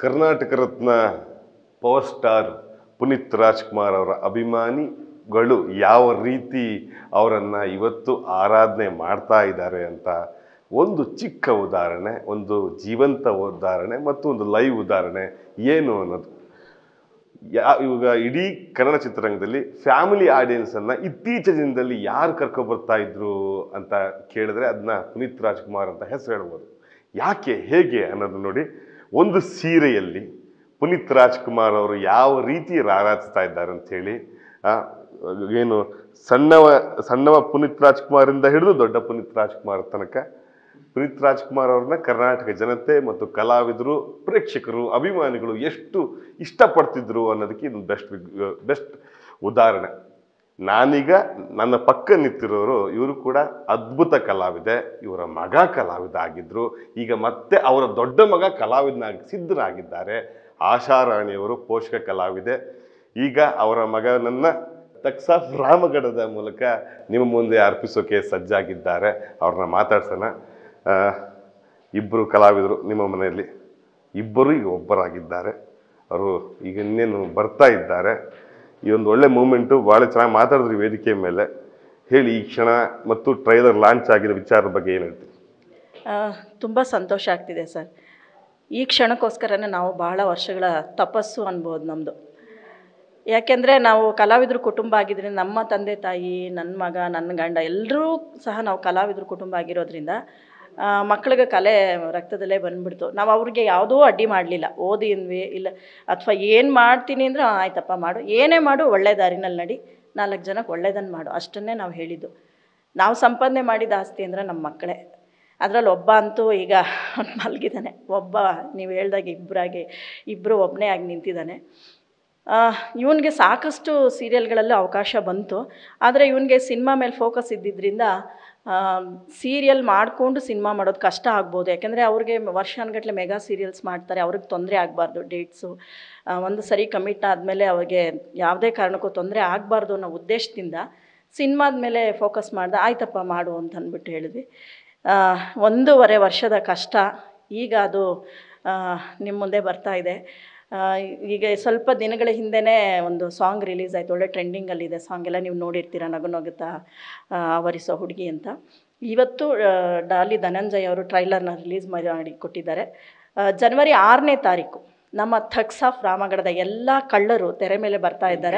Karnataka Ratna power star Puneeth Rajkumar ಅವರ ಅಭಿಮಾನಿಗಳು ಯಾವ ರೀತಿ ಅವರನ್ನು ಇವತ್ತು ಆರಾಧನೆ ಮಾಡ್ತಾ ಇದ್ದಾರೆ ಅಂತ ಒಂದು ಚಿಕ್ಕ ಉದಾಹರಣೆ ಒಂದು ಜೀವಂತ ಉದಾಹರಣೆ ಮತ್ತು ಒಂದು ಲೈವ್ ಉದಾಹರಣೆ ಏನು ಅನ್ನೋದು ಯಾ ಇವಾಗ ಇಡೀ ಕನ್ನಡ ಚಿತ್ರರಂಗದಲ್ಲಿ ಫ್ಯಾಮಿಲಿ ಆಡಿಯನ್ಸನ್ನು ಇತ್ತೀಚಿನ ದಿನದಲ್ಲಿ ಯಾರು ಕರ್ಕೊಬರ್ತಾ ಇದ್ರು ಅಂತ ಕೇಳಿದ್ರೆ ಅದನ್ನ ಪುನೀತ್ ರಾಜ್ಕುಮಾರ್ ಅಂತ ಹೆಸರು ಹೇಳ್ಬೋದು ಯಾಕೆ ಹೇಗೆ ಅನ್ನೋದು ನೋಡಿ ಒಂದು ಸೀರೆಯಲ್ಲಿ ಪುನೀತ್ ರಾಜ್ಕುಮಾರ್ ಅವರು ಯಾವ ರೀತಿ ರಾರಾಜಿಸ್ತಾ ಇದ್ದಾರೆ ಅಂತ ಹೇಳಿ ಆ, ಏನು ಸಣ್ಣವ ಸಣ್ಣವ ಪುನೀತ್ ರಾಜ್ಕುಮಾರಿಂದ ಹಿಡಿದು ದೊಡ್ಡ ಪುನೀತ್ ರಾಜ್ಕುಮಾರ್ ತನಕ ಪುನೀತ್ ರಾಜ್ಕುಮಾರ್ ಅವ್ರನ್ನ ಕರ್ನಾಟಕ ಜನತೆ ಮತ್ತು ಕಲಾವಿದರು ಪ್ರೇಕ್ಷಕರು ಅಭಿಮಾನಿಗಳು ಎಷ್ಟು ಇಷ್ಟಪಡ್ತಿದ್ರು ಅನ್ನೋದಕ್ಕೆ ಇದು ಬೆಸ್ಟ್ ಬೆಸ್ಟ್ ಉದಾಹರಣೆ ನಾನೀಗ ನನ್ನ ಪಕ್ಕ ನಿಂತಿರೋರು ಇವರು ಕೂಡ ಅದ್ಭುತ ಕಲಾವಿದೆ ಇವರ ಮಗ ಕಲಾವಿದ ಆಗಿದ್ರು ಈಗ ಮತ್ತೆ ಅವರ ದೊಡ್ಡ ಮಗ ಕಲಾವಿದನಾಗಿ ಸಿದ್ಧರಾಗಿದ್ದಾರೆ ಆಶಾರಾಣಿಯವರು ಪೋಷಕ ಕಲಾವಿದೆ ಈಗ ಅವರ ಮಗನನ್ನ ತಕ್ಸಾಫ್ ರಾಮಗಢದ ಮೂಲಕ ನಿಮ್ಮ ಮುಂದೆ ಅರ್ಪಿಸೋಕೆ ಸಜ್ಜಾಗಿದ್ದಾರೆ ಅವ್ರನ್ನ ಮಾತಾಡ್ಸೋಣ ಆ, ಇಬ್ಬರು ಕಲಾವಿದರು ನಿಮ್ಮ ಮನೆಯಲ್ಲಿ ಇಬ್ಬರು ಈಗ ಒಬ್ಬರಾಗಿದ್ದಾರೆ ಅವರು ಈಗ ಇನ್ನೇನು ಬರ್ತಾ ಇದ್ದಾರೆ ಈ ಒಂದು ಒಳ್ಳೆ ಮೂಮೆಂಟು ಭಾಳ ಚೆನ್ನಾಗಿ ಮಾತಾಡಿದ್ರಿ ವೇದಿಕೆ ಮೇಲೆ ಹೇಳಿ ಈ ಕ್ಷಣ ಮತ್ತು ಟ್ರೈಲರ್ ಲಾಂಚ್ ಆಗಿರೋ ವಿಚಾರದ ಬಗ್ಗೆ ಏನು ಹೇಳ್ತೀರಿ ತುಂಬ ಸಂತೋಷ ಆಗ್ತಿದೆ ಸರ್ ಈ ಕ್ಷಣಕ್ಕೋಸ್ಕರನೇ ನಾವು ಬಹಳ ವರ್ಷಗಳ ತಪಸ್ಸು ಅನ್ಬೋದು ನಮ್ಮದು ಯಾಕೆಂದರೆ ನಾವು ಕಲಾವಿದ್ರ ಕುಟುಂಬ ಆಗಿದ್ದರಿಂದ ನಮ್ಮ ತಂದೆ ತಾಯಿ ನನ್ನ ಮಗ ನನ್ನ ಗಂಡ ಎಲ್ಲರೂ ಸಹ ನಾವು ಕಲಾವಿದ್ರ ಕುಟುಂಬ ಆಗಿರೋದ್ರಿಂದ ಆ, ಮಕ್ಳಿಗೆ ಕಲೆ ರಕ್ತದಲ್ಲೇ ಬಂದ್ಬಿಡ್ತು ನಾವು ಅವ್ರಿಗೆ ಯಾವುದೂ ಅಡ್ಡಿ ಮಾಡಲಿಲ್ಲ ಓದಿನ್ವಿ ಇಲ್ಲ ಅಥವಾ ಏನು ಮಾಡ್ತೀನಿ ಅಂದರೆ ಆಯ್ತಪ್ಪ ಮಾಡು ಏನೇ ಮಾಡು ಒಳ್ಳೆ ದಾರಿನಲ್ಲಿ ನಡಿ ನಾಲ್ಕು ಜನಕ್ಕೆ ಒಳ್ಳೇದನ್ನು ಮಾಡು ಅಷ್ಟನ್ನೇ ನಾವು ಹೇಳಿದ್ದು ನಾವು ಸಂಪಾದನೆ ಮಾಡಿದ ಆಸ್ತಿ ಅಂದರೆ ನಮ್ಮ ಮಕ್ಕಳೇ ಅದರಲ್ಲಿ ಒಬ್ಬ ಅಂತೂ ಈಗ ಮಲಗಿದ್ದಾನೆ ಒಬ್ಬ ನೀವು ಹೇಳ್ದಾಗ ಇಬ್ಬರಾಗಿ ಇಬ್ಬರು ಒಬ್ಬನೇ ಆಗಿ ನಿಂತಿದ್ದಾನೆ ಇವನಿಗೆ ಸಾಕಷ್ಟು ಸೀರಿಯಲ್ಗಳಲ್ಲಿ ಅವಕಾಶ ಬಂತು ಆದರೆ ಇವನಿಗೆ ಸಿನಿಮಾ ಮೇಲೆ ಫೋಕಸ್ ಇದ್ದಿದ್ದರಿಂದ ಸೀರಿಯಲ್ ಮಾಡಿಕೊಂಡು ಸಿನಿಮಾ ಮಾಡೋದು ಕಷ್ಟ ಆಗ್ಬೋದು ಯಾಕೆಂದರೆ ಅವ್ರಿಗೆ ವರ್ಷಾನುಗಟ್ಟಲೆ ಮೆಗಾ ಸೀರಿಯಲ್ಸ್ ಮಾಡ್ತಾರೆ ಅವ್ರಿಗೆ ತೊಂದರೆ ಆಗಬಾರ್ದು ಡೇಟ್ಸು ಒಂದು ಸರಿ ಕಮಿಟ್ ಆದಮೇಲೆ ಅವ್ರಿಗೆ ಯಾವುದೇ ಕಾರಣಕ್ಕೂ ತೊಂದರೆ ಆಗಬಾರ್ದು ಅನ್ನೋ ಉದ್ದೇಶದಿಂದ ಸಿನಿಮಾದ ಮೇಲೆ ಫೋಕಸ್ ಮಾಡ್ದೆ ಆಯ್ತಪ್ಪ ಮಾಡು ಅಂತ ಅಂದ್ಬಿಟ್ಟು ಹೇಳಿದ್ವಿ ಆ, ಒಂದೂವರೆ ವರ್ಷದ ಕಷ್ಟ ಈಗ ಅದು ಆ, ನಿಮ್ಮ ಮುಂದೆ ಬರ್ತಾ ಇದೆ ಆ, ಈಗ ಸ್ವಲ್ಪ ದಿನಗಳ ಹಿಂದೆನೇ ಒಂದು ಸಾಂಗ್ ರಿಲೀಸ್ ಆಯಿತು ಒಳ್ಳೆ ಟ್ರೆಂಡಿಂಗಲ್ಲಿದೆ ಸಾಂಗ್ ಎಲ್ಲ ನೀವು ನೋಡಿರ್ತೀರ ನಗು ನಗುತ್ತಾ ಆ, ಆವರಿಸೋ ಹುಡುಗಿ ಅಂತ ಇವತ್ತು ಆ, ಡಾಲಿ ಧನಂಜಯ್ ಅವರು ಟ್ರೈಲರ್ನ ರಿಲೀಸ್ ಮಾಡಿ ಕೊಟ್ಟಿದ್ದಾರೆ ಆ, ಜನವರಿ ಆರನೇ ತಾರೀಕು ನಮ್ಮ ಥಕ್ಸಾಫ್ ರಾಮಗಢದ ಎಲ್ಲ ಕಳ್ಳರು ತೆರೆ ಮೇಲೆ ಬರ್ತಾ ಇದ್ದಾರೆ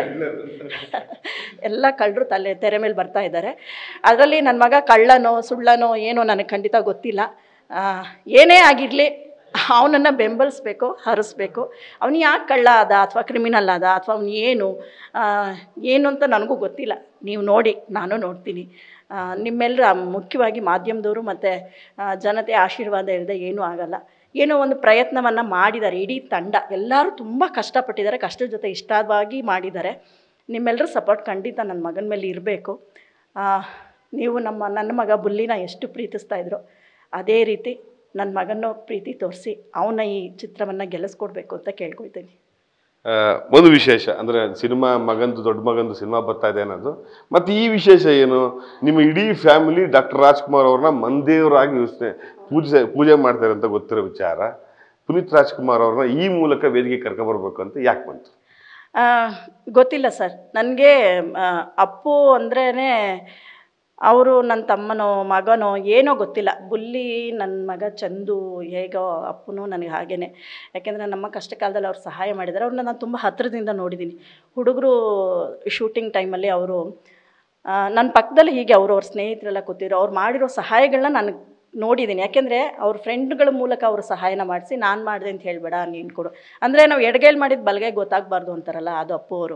ಎಲ್ಲ ಕಳ್ಳರು ತಲೆ ತೆರೆ ಮೇಲೆ ಬರ್ತಾ ಇದ್ದಾರೆ ಅದರಲ್ಲಿ ನನ್ನ ಮಗ ಕಳ್ಳನೋ ಸುಳ್ಳನೋ ಏನೋ ನನಗೆ ಖಂಡಿತ ಗೊತ್ತಿಲ್ಲ ಆ, ಏನೇ ಆಗಿರಲಿ ಅವನನ್ನು ಬೆಂಬಲಿಸ್ಬೇಕು ಹರಿಸ್ಬೇಕು ಅವನು ಯಾಕೆ ಕಳ್ಳ ಆದ ಅಥವಾ ಕ್ರಿಮಿನಲ್ ಆದ ಅಥವಾ ಅವನು ಏನು ಆ, ಏನು ಅಂತ ನನಗೂ ಗೊತ್ತಿಲ್ಲ ನೀವು ನೋಡಿ ನಾನು ನೋಡ್ತೀನಿ ಆ, ನಿಮ್ಮೆಲ್ಲರ ಮುಖ್ಯವಾಗಿ ಮಾಧ್ಯಮದವರು ಮತ್ತು ಜನತೆ ಆಶೀರ್ವಾದ ಇಲ್ಲದೆ ಏನೂ ಆಗಲ್ಲ ಏನೋ ಒಂದು ಪ್ರಯತ್ನವನ್ನು ಮಾಡಿದ್ದಾರೆ ಇಡೀ ತಂಡ ಎಲ್ಲರೂ ತುಂಬ ಕಷ್ಟಪಟ್ಟಿದ್ದಾರೆ ಕಷ್ಟದ ಜೊತೆ ಇಷ್ಟವಾಗಿ ಮಾಡಿದ್ದಾರೆ ನಿಮ್ಮೆಲ್ಲರ ಸಪೋರ್ಟ್ ಖಂಡಿತ ನನ್ನ ಮಗನ ಮೇಲೆ ಇರಬೇಕು ನೀವು ನಮ್ಮ ನನ್ನ ಮಗ ಬುಲ್ಲಿನ ಎಷ್ಟು ಪ್ರೀತಿಸ್ತಾ ಇದ್ರು ಅದೇ ರೀತಿ ನನ್ನ ಮಗನ ಪ್ರೀತಿ ತೋರಿಸಿ ಅವನ ಈ ಚಿತ್ರವನ್ನು ಗೆಲ್ಲಿಸ್ಕೊಡ್ಬೇಕು ಅಂತ ಕೇಳ್ಕೊಳ್ತೀನಿ ಆ, ಒಂದು ವಿಶೇಷ ಅಂದ್ರೆ ಸಿನಿಮಾ ಮಗಂದು ದೊಡ್ಡ ಮಗಂದು ಸಿನಿಮಾ ಬರ್ತಾ ಇದೆ ಅನ್ನೋದು ಮತ್ತೆ ಈ ವಿಶೇಷ ಏನು ನಿಮ್ಮ ಇಡೀ ಫ್ಯಾಮಿಲಿ ಡಾಕ್ಟರ್ ರಾಜ್ಕುಮಾರ್ ಅವ್ರನ್ನ ಮಂದೇವರಾಗಿ ಯೋಚನೆ ಪೂಜೆ ಪೂಜೆ ಮಾಡ್ತಾರೆ ಅಂತ ಗೊತ್ತಿರೋ ವಿಚಾರ ಪುನೀತ್ ರಾಜ್ಕುಮಾರ್ ಅವ್ರನ್ನ ಈ ಮೂಲಕ ವೇದಿಕೆ ಕರ್ಕೊಬರ್ಬೇಕು ಅಂತ ಯಾಕೆ ಬಂತು ಆ, ಗೊತ್ತಿಲ್ಲ ಸರ್ ನನಗೆ ಅಪ್ಪು ಅಂದ್ರೇ ಅವರು ನನ್ನ ತಮ್ಮನೋ ಮಗನೋ ಏನೋ ಗೊತ್ತಿಲ್ಲ ಬುಲ್ಲಿ ನನ್ನ ಮಗ ಚಂದು ಹೇಗೋ ಅಪ್ಪನೂ ನನಗೆ ಹಾಗೇನೆ ಯಾಕೆಂದರೆ ನಮ್ಮ ಕಷ್ಟ ಕಾಲದಲ್ಲಿ ಅವ್ರು ಸಹಾಯ ಮಾಡಿದ್ದಾರೆ ಅವ್ರನ್ನ ನಾನು ತುಂಬ ಹತ್ತಿರದಿಂದ ನೋಡಿದ್ದೀನಿ ಹುಡುಗರು ಶೂಟಿಂಗ್ ಟೈಮಲ್ಲಿ ಅವರು ನನ್ನ ಪಕ್ಕದಲ್ಲಿ ಹೀಗೆ ಅವರು ಅವ್ರ ಸ್ನೇಹಿತರೆಲ್ಲ ಕೂತಿದ್ರು ಅವ್ರು ಮಾಡಿರೋ ಸಹಾಯಗಳನ್ನ ನಾನು ನೋಡಿದ್ದೀನಿ ಯಾಕೆಂದರೆ ಅವ್ರ ಫ್ರೆಂಡ್ಗಳ ಮೂಲಕ ಅವರು ಸಹಾಯನ ಮಾಡಿಸಿ ನಾನು ಮಾಡಿದೆ ಅಂತ ಹೇಳಬೇಡ ನೀನು ಕೊಡು ಅಂದರೆ ನಾವು ಎಡಗೈಲಿ ಮಾಡಿದ ಬಲಗೈ ಗೊತ್ತಾಗಬಾರ್ದು ಅಂತಾರಲ್ಲ ಅದು ಅಪ್ಪು ಅವರು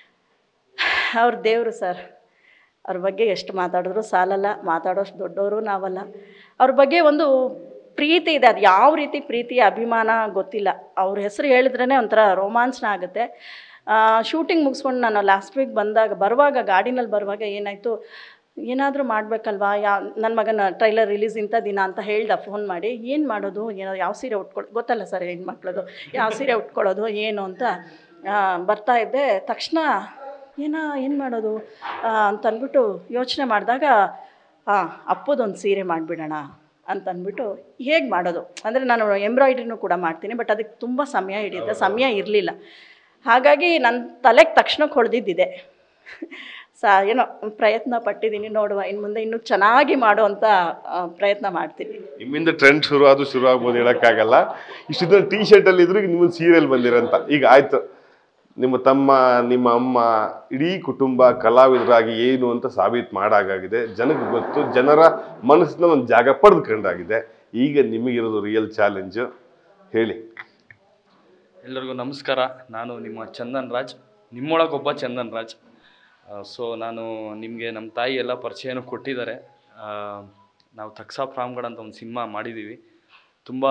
ಅವ್ರ ದೇವರು ಸರ್ ಅವ್ರ ಬಗ್ಗೆ ಎಷ್ಟು ಮಾತಾಡಿದ್ರು ಸಾಲಲ್ಲ ಮಾತಾಡೋಷ್ಟು ದೊಡ್ಡವರು ನಾವಲ್ಲ ಅವ್ರ ಬಗ್ಗೆ ಒಂದು ಪ್ರೀತಿ ಇದೆ ಅದು ಯಾವ ರೀತಿ ಪ್ರೀತಿ ಅಭಿಮಾನ ಗೊತ್ತಿಲ್ಲ ಅವ್ರ ಹೆಸರು ಹೇಳಿದ್ರೇ ಒಂಥರ ರೋಮಾಂಚನ ಆಗುತ್ತೆ ಶೂಟಿಂಗ್ ಮುಗಿಸ್ಕೊಂಡು ನಾನು ಲಾಸ್ಟ್ ವೀಕ್ ಬಂದಾಗ ಬರುವಾಗ ಗಾಡಿನಲ್ಲಿ ಬರುವಾಗ ಏನಾಯಿತು ಏನಾದರೂ ಮಾಡಬೇಕಲ್ವಾ ಯಾ ನನ್ನ ಮಗನ ಟ್ರೈಲರ್ ರಿಲೀಸ್ ಇಂಥ ದಿನ ಅಂತ ಹೇಳ್ದ ಫೋನ್ ಮಾಡಿ ಏನು ಮಾಡೋದು ಏನೋ ಯಾವ ಸೀರೆ ಉಟ್ಕೊಳ್ಳಿ ಗೊತ್ತಲ್ಲ ಸರ್ ಹೆಣ್ಮಕ್ಳದು ಯಾವ ಸೀರೆ ಉಟ್ಕೊಳ್ಳೋದು ಏನು ಅಂತ ಆ, ಬರ್ತಾ ಇದ್ದೆ ತಕ್ಷಣ ಏನ ಏನು ಮಾಡೋದು ಆ, ಅಂತ ಅಂದ್ಬಿಟ್ಟು ಯೋಚನೆ ಮಾಡಿದಾಗ ಹಾಂ ಅಪ್ಪದೊಂದು ಸೀರೆ ಮಾಡಿಬಿಡೋಣ ಅಂತ ಅಂದ್ಬಿಟ್ಟು ಹೇಗೆ ಮಾಡೋದು ಅಂದರೆ ನಾನು ಎಂಬ್ರಾಯ್ಡ್ರಿನೂ ಕೂಡ ಮಾಡ್ತೀನಿ ಬಟ್ ಅದಕ್ಕೆ ತುಂಬ ಸಮಯ ಹಿಡಿಯುತ್ತೆ ಸಮಯ ಇರಲಿಲ್ಲ ಹಾಗಾಗಿ ನನ್ನ ತಲೆಗೆ ತಕ್ಷಣಕ್ಕೆ ಹೊಡೆದಿದ್ದಿದೆ ಸಾ ಏನೋ ಪ್ರಯತ್ನ ಪಟ್ಟಿದ್ದೀನಿ ನೋಡುವ ಇನ್ನು ಮುಂದೆ ಇನ್ನೂ ಚೆನ್ನಾಗಿ ಮಾಡುವಂಥ ಆ, ಪ್ರಯತ್ನ ಮಾಡ್ತೀನಿ ನಿಮ್ಮಿಂದ ಟ್ರೆಂಡ್ ಶುರು ಆದ್ರೂ ಶುರು ಆಗ್ಬೋದು ಹೇಳಕ್ಕಾಗಲ್ಲ ಇಷ್ಟು ದಿನ ಟೀ ಶರ್ಟ್ ಅಲ್ಲಿ ಇದ್ರು ನಿಮ್ಮ ಸೀರಿಯಲ್ ಬಂದಿರಂತ ಈಗ ಆಯ್ತು ನಿಮ್ಮ ತಮ್ಮ ನಿಮ್ಮ ಅಮ್ಮ ಇಡೀ ಕುಟುಂಬ ಕಲಾವಿದರಾಗಿ ಏನು ಅಂತ ಸಾಬೀತು ಮಾಡಾಗಿದೆ ಜನಕ್ಕೆ ಗೊತ್ತು ಜನರ ಮನಸ್ಸಿನ ಒಂದು ಜಾಗ ಪಡೆದುಕೊಂಡಾಗಿದೆ ಈಗ ನಿಮಗಿರೋದು ರಿಯಲ್ ಚಾಲೆಂಜು ಹೇಳಿ ಎಲ್ಲರಿಗೂ ನಮಸ್ಕಾರ ನಾನು ನಿಮ್ಮ ಚಂದನ್ ರಾಜ್ ನಿಮ್ಮೊಳಗೊಬ್ಬ ಚಂದನ್ ರಾಜ್ ಸೊ ನಾನು ನಿಮಗೆ ನಮ್ಮ ತಾಯಿ ಎಲ್ಲ ಪರಿಚಯನೂ ಕೊಟ್ಟಿದ್ದಾರೆ ಆ, ನಾವು ತಕ್ಸಾ ಫ್ರಾಮ್ಗಡ್ ಅಂತ ಒಂದು ಸಿನಿಮಾ ಮಾಡಿದ್ದೀವಿ ತುಂಬ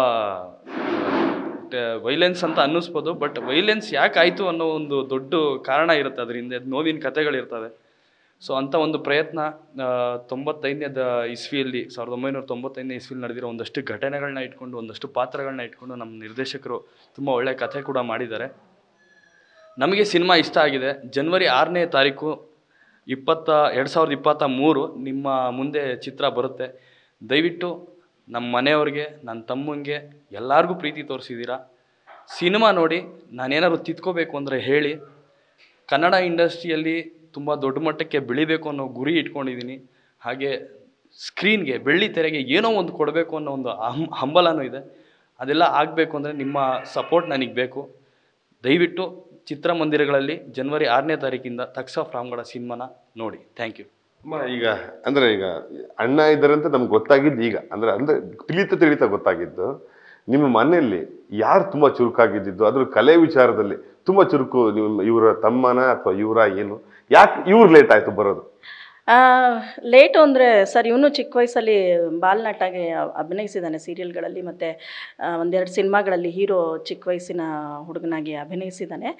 ವೈಲೆನ್ಸ್ ಅಂತ ಅನ್ನಿಸ್ಬೋದು ಬಟ್ ವೈಲೆನ್ಸ್ ಯಾಕೆ ಆಯಿತು ಅನ್ನೋ ಒಂದು ದೊಡ್ಡ ಕಾರಣ ಇರುತ್ತೆ ಅದ್ರ ಹಿಂದೆ ನೋವಿನ ಕಥೆಗಳಿರ್ತವೆ ಸೊ ಅಂಥ ಒಂದು ಪ್ರಯತ್ನ ಆ, ತೊಂಬತ್ತೈದನೇದ ಇಸ್ವಿಯಲ್ಲಿ ಸಾವಿರದ ಒಂಬೈನೂರ ತೊಂಬತ್ತೈದನೇ ಇಸ್ವಿಯಲ್ಲಿ ನಡೆದಿರೋ ಒಂದಷ್ಟು ಘಟನೆಗಳನ್ನ ಇಟ್ಕೊಂಡು ಒಂದಷ್ಟು ಪಾತ್ರಗಳನ್ನ ಇಟ್ಕೊಂಡು ನಮ್ಮ ನಿರ್ದೇಶಕರು ತುಂಬ ಒಳ್ಳೆಯ ಕಥೆ ಕೂಡ ಮಾಡಿದ್ದಾರೆ ನಮಗೆ ಸಿನಿಮಾ ಇಷ್ಟ ಆಗಿದೆ ಜನವರಿ ಆರನೇ ತಾರೀಕು ಇಪ್ಪತ್ತ ಎರಡು ಸಾವಿರದ ಇಪ್ಪತ್ತ ಮೂರು ನಿಮ್ಮ ಮುಂದೆ ಚಿತ್ರ ಬರುತ್ತೆ ದಯವಿಟ್ಟು ನಮ್ಮ ಮನೆಯವ್ರಿಗೆ ನನ್ನ ತಮ್ಮಂಗೆ ಎಲ್ಲರಿಗೂ ಪ್ರೀತಿ ತೋರಿಸಿದ್ದೀರಾ ಸಿನಿಮಾ ನೋಡಿ ನಾನೇನಾದ್ರು ತಿದ್ಕೋಬೇಕು ಅಂದರೆ ಹೇಳಿ ಕನ್ನಡ ಇಂಡಸ್ಟ್ರಿಯಲ್ಲಿ ತುಂಬ ದೊಡ್ಡ ಮಟ್ಟಕ್ಕೆ ಬೆಳಿಬೇಕು ಅನ್ನೋ ಗುರಿ ಇಟ್ಕೊಂಡಿದ್ದೀನಿ ಹಾಗೆ ಸ್ಕ್ರೀನ್ಗೆ ಬೆಳ್ಳಿ ತೆರೆಗೆ ಏನೋ ಒಂದು ಕೊಡಬೇಕು ಅನ್ನೋ ಒಂದು ಹಂ ಹಂಬಲನೂ ಇದೆ ಅದೆಲ್ಲ ಆಗಬೇಕು ಅಂದರೆ ನಿಮ್ಮ ಸಪೋರ್ಟ್ ನನಗೆ ಬೇಕು ದಯವಿಟ್ಟು ಚಿತ್ರಮಂದಿರಗಳಲ್ಲಿ ಜನವರಿ ಆರನೇ ತಾರೀಕಿಂದ ತಕ್ಸಾ ಫ್ರಾಮ್ಗಳ ಸಿನಿಮಾನ ನೋಡಿ ಥ್ಯಾಂಕ್ ಯು ಅಮ್ಮ ಈಗ ಅಂದ್ರೆ ಈಗ ಅಣ್ಣ ಇದ್ದಾರೆ ಅಂತ ನಮ್ಗೆ ಗೊತ್ತಾಗಿದ್ದು ಈಗ ಅಂದ್ರೆ ಅಂದ್ರೆ ತಿಳಿತ ತಿಳಿತ ಗೊತ್ತಾಗಿದ್ದು ನಿಮ್ಮ ಮನೆಯಲ್ಲಿ ಯಾರು ತುಂಬಾ ಚುರುಕಾಗಿದ್ದು ಅದ್ರ ಕಲೆ ವಿಚಾರದಲ್ಲಿ ತುಂಬಾ ಚುರುಕು ನಿಮ್ಮ ಇವರ ತಮ್ಮನ ಅಥವಾ ಇವರ ಏನು ಯಾಕೆ ಇವ್ರು ಲೇಟ್ ಆಯ್ತು ಬರೋದು ಲೇಟು ಅಂದರೆ ಸರ್ ಇವನು ಚಿಕ್ಕ ವಯಸ್ಸಲ್ಲಿ ಬಾಲ್ನಟಾಗಿ ಅಭಿನಯಿಸಿದ್ದಾನೆ ಸೀರಿಯಲ್ಗಳಲ್ಲಿ ಮತ್ತು ಒಂದೆರಡು ಸಿನಿಮಾಗಳಲ್ಲಿ ಹೀರೋ ಚಿಕ್ಕ ವಯಸ್ಸಿನ ಹುಡುಗನಾಗಿ ಅಭಿನಯಿಸಿದ್ದಾನೆ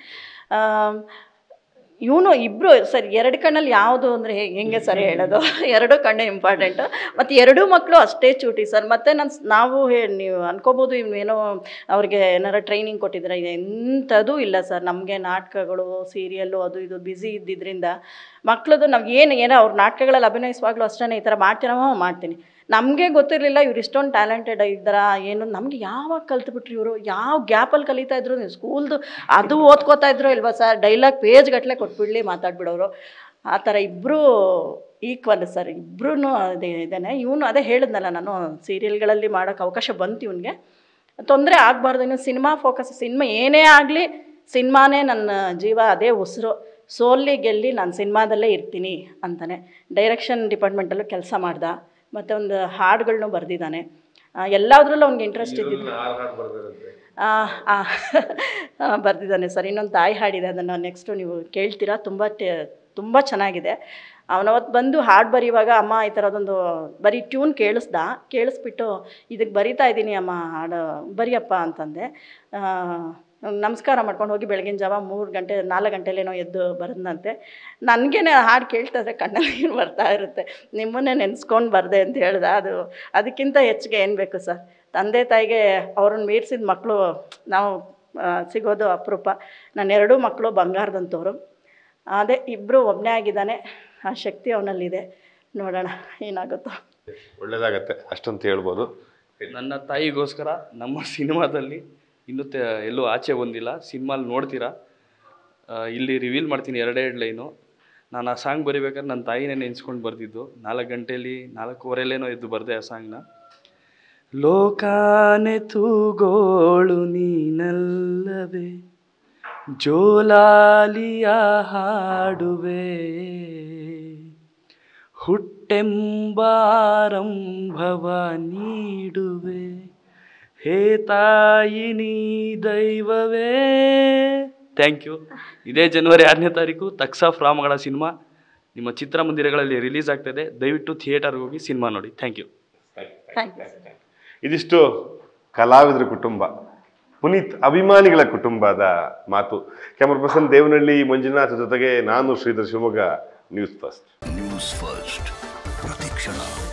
ಇವನು ಇಬ್ಬರು ಸರ್ ಎರಡು ಕಣ್ಣಲ್ಲಿ ಯಾವುದು ಅಂದರೆ ಹೆಂಗೆ ಸರ್ ಹೇಳೋದು ಎರಡು ಕಣ್ಣು ಇಂಪಾರ್ಟೆಂಟು ಮತ್ತು ಎರಡೂ ಮಕ್ಕಳು ಅಷ್ಟೇ ಚೂಟಿ ಸರ್ ಮತ್ತು ನಾನು ನಾವು ಹೇ ನೀವು ಅನ್ಕೋಬೋದು ಇವನೇನೋ ಅವ್ರಿಗೆ ಏನಾರ ಟ್ರೈನಿಂಗ್ ಕೊಟ್ಟಿದ್ರೆ ಎಂಥದೂ ಇಲ್ಲ ಸರ್ ನಮಗೆ ನಾಟಕಗಳು ಸೀರಿಯಲ್ಲು ಅದು ಇದು ಬ್ಯುಸಿ ಇದ್ದಿದ್ದರಿಂದ ಮಕ್ಳದು ನಾವು ಏನು ಏನೋ ಅವ್ರ ನಾಟಕಗಳಲ್ಲಿ ಅಭಿನಯಿಸುವಾಗಲೂ ಅಷ್ಟೇ ಈ ಥರ ಮಾಡ್ತೀನೋ ಮಾಡ್ತೀನಿ ನಮಗೆ ಗೊತ್ತಿರಲಿಲ್ಲ ಇವ್ರು ಇಷ್ಟೊಂದು ಟ್ಯಾಲೆಂಟೆಡ್ ಇದ್ದಾರಾ ಏನು ನಮಗೆ ಯಾವಾಗ ಕಲ್ತ್ಬಿಟ್ರು ಇವರು ಯಾವ ಗ್ಯಾಪಲ್ಲಿ ಕಲಿತಾ ಇದ್ರು ನೀವು ಸ್ಕೂಲ್ದು ಅದು ಓದ್ಕೋತಾ ಇದ್ರು ಇಲ್ವಾ ಸರ್ ಡೈಲಾಗ್ ಪೇಜ್ ಗಟ್ಟಲೆ ಕೊಟ್ಬಿಡ್ಲಿ ಮಾತಾಡ್ಬಿಡೋರು ಆ ಥರ ಇಬ್ಬರು ಈಕ್ವಲ್ ಸರ್ ಇಬ್ಬರೂ ಅದೇ ಇದ್ದಾನೆ ಇವನು ಅದೇ ಹೇಳಿದ್ನಲ್ಲ ನಾನು ಸೀರಿಯಲ್ಗಳಲ್ಲಿ ಮಾಡೋಕ್ಕೆ ಅವಕಾಶ ಬಂತು ಇವನಿಗೆ ತೊಂದರೆ ಆಗಬಾರ್ದು ಇನ್ನು ಸಿನಿಮಾ ಫೋಕಸ್ ಸಿನಿಮಾ ಏನೇ ಆಗಲಿ ಸಿನಿಮಾನೇ ನನ್ನ ಜೀವ ಅದೇ ಉಸಿರು ಸೋಲ್ಲಿ ಗೆಲ್ಲಿ ನಾನು ಸಿನಿಮಾದಲ್ಲೇ ಇರ್ತೀನಿ ಅಂತಾನೆ ಡೈರೆಕ್ಷನ್ ಡಿಪಾರ್ಟ್ಮೆಂಟಲ್ಲೂ ಕೆಲಸ ಮಾಡ್ದ ಮತ್ತು ಒಂದು ಹಾಡುಗಳ್ನೂ ಬರೆದಿದ್ದಾನೆ ಎಲ್ಲದರಲ್ಲೂ ಅವ್ನಿಗೆ ಇಂಟ್ರೆಸ್ಟ್ ಇದ್ದಿದ್ದು ಬರೆದಿದ್ದಾನೆ ಸರ್ ಇನ್ನೊಂದು ತಾಯಿ ಹಾಡಿದೆ ಅದನ್ನು ನೆಕ್ಸ್ಟು ನೀವು ಕೇಳ್ತೀರಾ ತುಂಬ ಟೆ ತುಂಬ ಚೆನ್ನಾಗಿದೆ ಅವನವತ್ತು ಬಂದು ಹಾಡು ಬರೆಯುವಾಗ ಅಮ್ಮ ಈ ಥರದೊಂದು ಬರೀ ಟ್ಯೂನ್ ಕೇಳಿಸ್ದ ಕೇಳಿಸ್ಬಿಟ್ಟು ಇದಕ್ಕೆ ಬರಿತಾ ಇದ್ದೀನಿ ಅಮ್ಮ ಹಾಡು ಬರಿಯಪ್ಪ ಅಂತಂದೆ ಆ, ನಮಸ್ಕಾರ ಮಾಡ್ಕೊಂಡು ಹೋಗಿ ಬೆಳಗಿನ ಜಾವ ಮೂರು ಗಂಟೆ ನಾಲ್ಕು ಗಂಟೆಲೇನೋ ಎದ್ದು ಬರೆದಂತೆ ನನಗೇನೆ ಹಾಡು ಕೇಳ್ತಾ ಇದ್ರೆ ಕಣ್ಣಲ್ಲಿ ನೀರು ಬರ್ತಾ ಇರುತ್ತೆ ನಿಮ್ಮನ್ನೇ ನೆನೆಸ್ಕೊಂಡು ಬರ್ದೆ ಅಂತ ಹೇಳ್ದೆ ಅದು ಅದಕ್ಕಿಂತ ಹೆಚ್ಚಿಗೆ ಏನು ಬೇಕು ಸರ್ ತಂದೆ ತಾಯಿಗೆ ಅವ್ರನ್ನ ಮೀರಿಸಿದ ಮಕ್ಕಳು ನಾವು ಆ, ಸಿಗೋದು ಅಪರೂಪ ನನ್ನ ಎರಡೂ ಮಕ್ಕಳು ಬಂಗಾರದಂಥವ್ರು ಅದೇ ಇಬ್ಬರು ಒಬ್ಬನೇ ಆಗಿದ್ದಾನೆ ಆ ಶಕ್ತಿ ಅವನಲ್ಲಿದೆ ನೋಡೋಣ ಏನಾಗುತ್ತೋ ಒಳ್ಳೇದಾಗತ್ತೆ ಅಷ್ಟಂತ ಹೇಳ್ಬೋದು ನನ್ನ ತಾಯಿಗೋಸ್ಕರ ನಮ್ಮ ಸಿನಿಮಾದಲ್ಲಿ ಇನ್ನೂ ತೆ ಎಲ್ಲೂ ಆಚೆ ಬಂದಿಲ್ಲ ಸಿನಿಮಾಲಿ ನೋಡ್ತೀರಾ ಆ, ಇಲ್ಲಿ ರಿವೀಲ್ ಮಾಡ್ತೀನಿ ಎರಡೆರಡು ಲೈನು ನಾನು ಆ ಸಾಂಗ್ ಬರಿಬೇಕಾದ್ರೆ ನನ್ನ ತಾಯಿನೇ ನೆನೆಸ್ಕೊಂಡು ಬರ್ತಿದ್ದು ನಾಲ್ಕು ಗಂಟೆಯಲ್ಲಿ ನಾಲ್ಕೂವರೆಲೇನೋ ಎದ್ದು ಬರೆದೆ ಆ ಸಾಂಗ್ನ ಲೋಕಾನೆ ತೂಗೋಳು ನೀನಲ್ಲವೇ ಜೋಲಾಲಿಯ ಹಾಡುವೆ ಹುಟ್ಟೆಂಬಾರಂಭವ ನೀಡುವೆ ಹೇ ತಾಯಿ ನೀ ದೈವವೇ ಥ್ಯಾಂಕ್ ಯು ಇದೇ ಜನವರಿ ಆರನೇ ತಾರೀಕು ತಕ್ಸಾ ಫ್ರಾಮ್ಗಳ ಸಿನಿಮಾ ನಿಮ್ಮ ಚಿತ್ರಮಂದಿರಗಳಲ್ಲಿ ರಿಲೀಸ್ ಆಗ್ತಾಯಿದೆ ದಯವಿಟ್ಟು ಥಿಯೇಟರ್ಗೆ ಹೋಗಿ ಸಿನಿಮಾ ನೋಡಿ ಥ್ಯಾಂಕ್ ಯು ಥ್ಯಾಂಕ್ ಯು ಇದಿಷ್ಟು ಕಲಾವಿದರ ಕುಟುಂಬ ಪುನೀತ್ ಅಭಿಮಾನಿಗಳ ಕುಟುಂಬದ ಮಾತು ಕ್ಯಾಮರಾ ಪರ್ಸನ್ ದೇವನಹಳ್ಳಿ ಮಂಜುನಾಥ್ ಜೊತೆಗೆ ನಾನು Sridhar Shivamogga news first news first ಪ್ರತಿಕ್ಷಣ